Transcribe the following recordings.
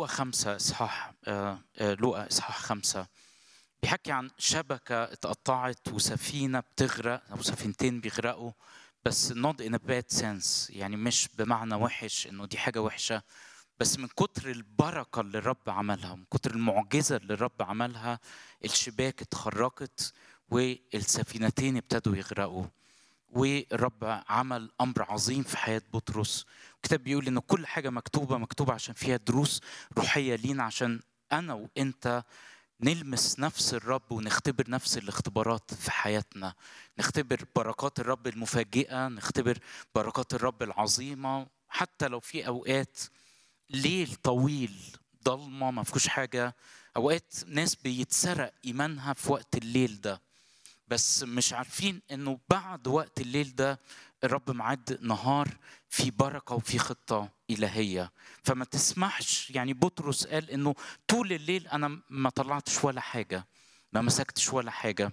لوقا خمسة إصحاح آه، آه، لوقا إصحاح خمسة بيحكي عن شبكة اتقطعت وسفينة بتغرق أو سفينتين بيغرقوا بس not in a bad sense يعني مش بمعنى وحش إنه دي حاجة وحشة بس من كتر البركة اللي الرب عملها من كتر المعجزة اللي الرب عملها الشباك اتخرقت والسفينتين ابتدوا يغرقوا والرب عمل امر عظيم في حياه بطرس الكتاب بيقول ان كل حاجه مكتوبه مكتوبه عشان فيها دروس روحيه لينا عشان انا وانت نلمس نفس الرب ونختبر نفس الاختبارات في حياتنا نختبر بركات الرب المفاجئه نختبر بركات الرب العظيمه حتى لو في اوقات ليل طويل ضلمه ما فيهوش حاجه اوقات ناس بيتسرق ايمانها في وقت الليل ده بس مش عارفين انه بعد وقت الليل ده الرب معد نهار في بركه وفي خطه الهيه فما تسمحش يعني بطرس قال انه طول الليل انا ما طلعتش ولا حاجه ما مسكتش ولا حاجه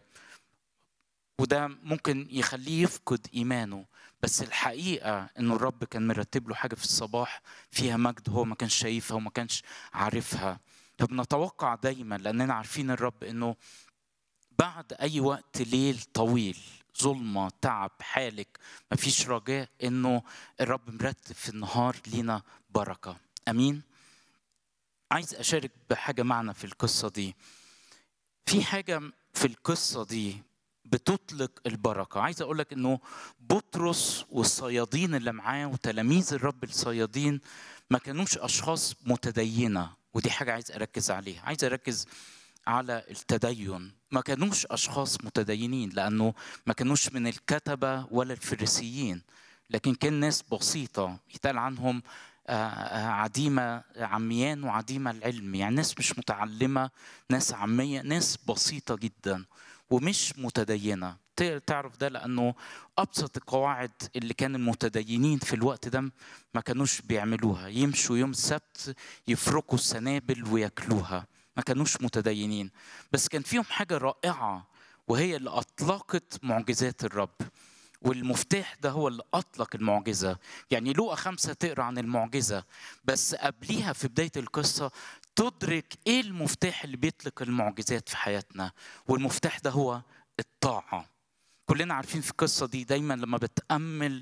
وده ممكن يخليه يفقد ايمانه بس الحقيقه انه الرب كان مرتب له حاجه في الصباح فيها مجد هو ما كانش شايفها وما كانش عارفها فبنتوقع دايما لاننا عارفين الرب انه بعد اي وقت ليل طويل ظلمه تعب حالك مفيش رجاء انه الرب مرتب في النهار لينا بركه امين عايز اشارك بحاجه معنا في القصه دي في حاجه في القصه دي بتطلق البركه عايز اقول لك انه بطرس والصيادين اللي معاه وتلاميذ الرب الصيادين ما كانوش اشخاص متدينه ودي حاجه عايز اركز عليها عايز اركز على التدين ما كانوش اشخاص متدينين لانه ما كانوش من الكتبه ولا الفريسيين لكن كان ناس بسيطه يتقال عنهم عديمه عميان وعديمه العلم يعني ناس مش متعلمه ناس عاميه ناس بسيطه جدا ومش متدينه تعرف ده لانه ابسط القواعد اللي كان المتدينين في الوقت ده ما كانوش بيعملوها يمشوا يوم السبت يفركوا السنابل وياكلوها ما كانوش متدينين بس كان فيهم حاجة رائعة وهي اللي أطلقت معجزات الرب والمفتاح ده هو اللي أطلق المعجزة يعني لوقا خمسة تقرأ عن المعجزة بس قبليها في بداية القصة تدرك إيه المفتاح اللي بيطلق المعجزات في حياتنا والمفتاح ده هو الطاعة كلنا عارفين في القصة دي دايما لما بتأمل